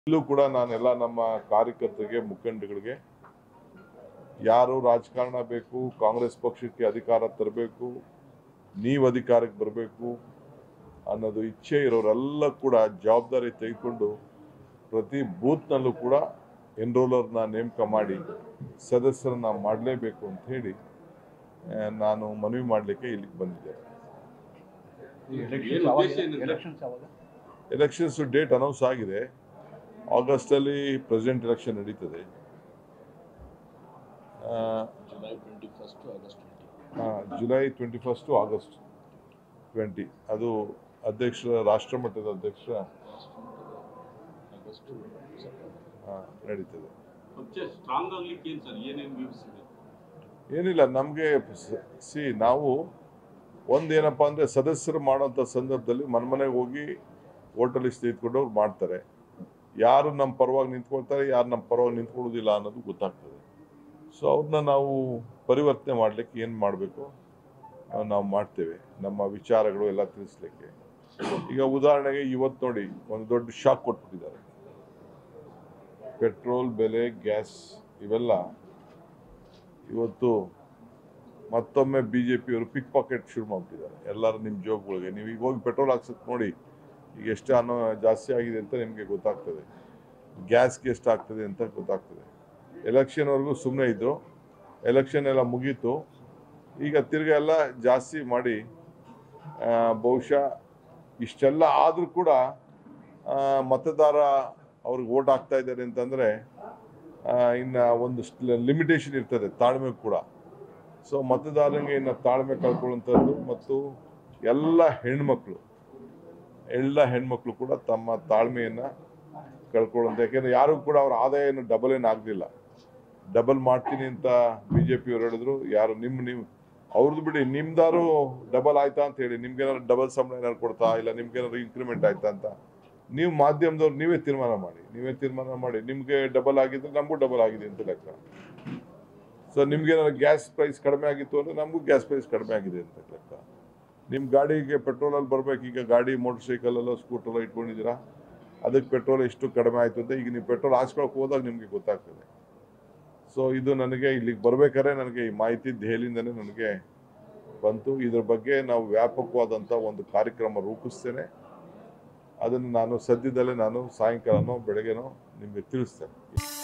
ಇಲ್ಲೂ ಕೂಡ ನಾನೆಲ್ಲ ನಮ್ಮ ಕಾರ್ಯಕರ್ತರಿಗೆ ಮುಖಂಡಗಳಿಗೆ ಯಾರು ರಾಜಕಾರಣ ಬೇಕು ಕಾಂಗ್ರೆಸ್ ಪಕ್ಷಕ್ಕೆ ಅಧಿಕಾರ ತರಬೇಕು ನೀವು ಅಧಿಕಾರಕ್ಕೆ ಬರಬೇಕು ಅನ್ನೋದು ಇಚ್ಛೆ ಇರೋರೆಲ್ಲ ಕೂಡ ಜವಾಬ್ದಾರಿ ತೆಗೆದುಕೊಂಡು ಪ್ರತಿ ಬೂತ್ನಲ್ಲೂ ಕೂಡ ಎನ್ರೋಲರ್ನ ನೇಮಕ ಮಾಡಿ ಸದಸ್ಯರನ್ನ ಮಾಡಲೇಬೇಕು ಅಂತ ಹೇಳಿ ಆ, ನಾನು ಮನವಿ ಮಾಡಲಿಕ್ಕೆ ಇಲ್ಲಿಗೆ ಬಂದಿದ್ದೆ ಏನ್ ಉದ್ದೇಶ ಏನಿದೆ? ಎಲೆಕ್ಷನ್ಸ್ ಯಾವಾಗ ಎಲೆಕ್ಷನ್ಸ್ ಡೇಟ್ ಅನೌನ್ಸ್ ಆಗಿದೆ ಆಗಸ್ಟಲ್ಲಿ ಪ್ರೆಸಿಡೆಂಟ್ ಎಲೆಕ್ಷನ್ ನಡೀತದೆ ಆ, July twenty first August twenty ಆ, July twenty first August twenty ಅದು ಅಧ್ಯಕ್ಷರ ರಾಷ್ಟ್ರ ಮಟ್ಟದ ಅಧ್ಯಕ್ಷರ ಆಗಸ್ಟ್ ಆ, ನಡೀತದೆ ಪಕ್ಷ ಸ್ಟ್ರಾಂಗ್ ಆಗ್ಲಿಕ್ಕೆ ಏನ್ ಸರ್ ಏನೇನು ವ್ಯೂಸ್ ಇದೆ ಏನಿಲ್ಲ ನಮಗೆ ಸಿ ನಾವು ಒಂದೇನಪ್ಪ ಅಂದರೆ ಸದಸ್ಯರು ಮಾಡೋಂಥ ಸಂದರ್ಭದಲ್ಲಿ ಮನೆ ಮನೆಗೆ ಹೋಗಿ ಹೋಟೆಲ್ ಲಿಸ್ಟ್ ತೆಗೆದುಕೊಂಡು ಅವ್ರು ಮಾಡ್ತಾರೆ ಯಾರು ನಮ್ಮ ಪರವಾಗಿ ನಿಂತ್ಕೊಳ್ತಾರೆ ಯಾರು ನಮ್ಮ ಪರವಾಗಿ ನಿಂತ್ಕೊಳ್ಳೋದಿಲ್ಲ ಅನ್ನೋದು ಗೊತ್ತಾಗ್ತದೆ ಸೊ ಅವ್ರನ್ನ ನಾವು ಪರಿವರ್ತನೆ ಮಾಡಲಿಕ್ಕೆ ಏನು ಮಾಡಬೇಕು ನಾವು ಮಾಡ್ತೇವೆ ನಮ್ಮ ವಿಚಾರಗಳು ಎಲ್ಲ ತಿಳಿಸ್ಲಿಕ್ಕೆ ಈಗ ಉದಾಹರಣೆಗೆ ಇವತ್ತು ನೋಡಿ ಒಂದು ದೊಡ್ಡ ಶಾಕ್ ಕೊಟ್ಬಿಟ್ಟಿದ್ದಾರೆ ಪೆಟ್ರೋಲ್ ಬೆಲೆ ಗ್ಯಾಸ್ ಇವೆಲ್ಲ ಇವತ್ತು ಮತ್ತೊಮ್ಮೆ ಬಿ ಜೆ ಪಿಯವರು ಪಿಕ್ ಪಾಕೆಟ್ ಶುರು ಮಾಡ್ಬಿಟ್ಟಿದ್ದಾರೆ ಎಲ್ಲರೂ ನಿಮ್ಮ ಜೋಬ್ಗಳಿಗೆ ನೀವು ಈಗ ಹೋಗಿ ಪೆಟ್ರೋಲ್ ಹಾಕ್ಸಕ್ಕೆ ನೋಡಿ ಈಗ ಎಷ್ಟು ಅನ್ನೋ ಜಾಸ್ತಿ ಆಗಿದೆ ಅಂತ ನಿಮಗೆ ಗೊತ್ತಾಗ್ತದೆ ಗ್ಯಾಸ್ಗೆ ಎಷ್ಟು ಆಗ್ತದೆ ಅಂತ ಗೊತ್ತಾಗ್ತದೆ ಎಲೆಕ್ಷನ್ವರೆಗೂ ಸುಮ್ಮನೆ ಇದ್ದು ಎಲೆಕ್ಷನ್ ಎಲ್ಲ ಮುಗೀತು ಈಗ ತಿರ್ಗಾ ಎಲ್ಲ ಜಾಸ್ತಿ ಮಾಡಿ ಆ, ಬಹುಶಃ ಇಷ್ಟೆಲ್ಲ ಆದರೂ ಕೂಡ ಆ, ಮತದಾರ ಅವ್ರಿಗೆ ಓಟ್ ಹಾಕ್ತಾ ಇದ್ದಾರೆ ಅಂತಂದರೆ ಇನ್ನು ಒಂದು ಲಿಮಿಟೇಷನ್ ಇರ್ತದೆ ತಾಳ್ಮೆ ಕೂಡ ಸೊ ಮತದಾರನಿಗೆ ಇನ್ನು ತಾಳ್ಮೆ ಕಳ್ಕೊಳ್ಳುವಂಥದ್ದು ಮತ್ತು ಎಲ್ಲ ಹೆಣ್ಮಕ್ಳು ಎಲ್ಲ ಹೆಣ್ಮಕ್ಳು ಕೂಡ ತಮ್ಮ ತಾಳ್ಮೆಯನ್ನು ಕಳ್ಕೊಳ್ಳುವಂಥ ಯಾಕೆಂದರೆ ಯಾರು ಕೂಡ ಅವ್ರ ಆದಾಯ ಏನು ಡಬಲ್ ಏನು ಆಗಲಿಲ್ಲ ಡಬಲ್ ಮಾಡ್ತೀನಿ ಅಂತ ಬಿ ಜೆ ಪಿಯವ್ರು ಹೇಳಿದ್ರು ಯಾರು ನಿಮ್ಮ ನೀವು ಅವ್ರದ್ದು ಬಿಡಿ ನಿಮ್ದಾರು ಡಬಲ್ ಆಯ್ತಾ ಅಂತ ಹೇಳಿ ನಿಮ್ಗೇನಾದ್ರು ಡಬಲ್ ಸಂಬಳ ಏನಾದ್ರು ಕೊಡ್ತಾ ಇಲ್ಲ ನಿಮ್ಗೇನಾದ್ರು ಇನ್ಕ್ರಿಮೆಂಟ್ ಆಯ್ತಾ ಅಂತ ನೀವು ಮಾಧ್ಯಮದವ್ರು ನೀವೇ ತೀರ್ಮಾನ ಮಾಡಿ ನೀವೇ ತೀರ್ಮಾನ ಮಾಡಿ ನಿಮಗೆ ಡಬಲ್ ಆಗಿದ್ರೆ ನಮಗೂ ಡಬಲ್ ಆಗಿದೆ ಅಂತ ಲೆಕ್ಕ ಸೊ ನಿಮ್ಗೆ ಏನಾದ್ರು ಗ್ಯಾಸ್ ಪ್ರೈಸ್ ಕಡಿಮೆ ಆಗಿತ್ತು ಅಂದರೆ ನಮಗೂ ಗ್ಯಾಸ್ ಪ್ರೈಸ್ ಕಡಿಮೆ ಆಗಿದೆ ಅಂತ ಲೆಕ್ಕ ನಿಮ್ಮ ಗಾಡಿಗೆ ಪೆಟ್ರೋಲಲ್ಲಿ ಬರ್ಬೇಕು ಈಗ ಗಾಡಿ ಮೋಟರ್ ಸೈಕಲಲ್ಲೋ ಸ್ಕೂಟರಲ್ಲೋ ಇಟ್ಕೊಂಡಿದ್ದೀರಾ ಅದಕ್ಕೆ ಪೆಟ್ರೋಲ್ ಎಷ್ಟು ಕಡಿಮೆ ಆಯಿತು ಅಂತ ಈಗ ನೀವು ಪೆಟ್ರೋಲ್ ಹಾಕ್ಸ್ಕೊಳಕ್ಕೆ ಹೋದಾಗ ನಿಮಗೆ ಗೊತ್ತಾಗ್ತದೆ ಸೊ ಇದು ನನಗೆ ಇಲ್ಲಿಗೆ ಬರ್ಬೇಕಾದ್ರೆ ನನಗೆ ಈ ಮಾಹಿತಿ ದೆಹಲಿಯಿಂದನೇ ನನಗೆ ಬಂತು ಇದ್ರ ಬಗ್ಗೆ ನಾವು ವ್ಯಾಪಕವಾದಂಥ ಒಂದು ಕಾರ್ಯಕ್ರಮ ರೂಪಿಸ್ತೇನೆ ಅದನ್ನು ನಾನು ಸದ್ಯದಲ್ಲೇ ನಾನು ಸಾಯಂಕಾಲನೋ ಬೆಳಗ್ಗೆನೋ ನಿಮಗೆ ತಿಳಿಸ್ತೇನೆ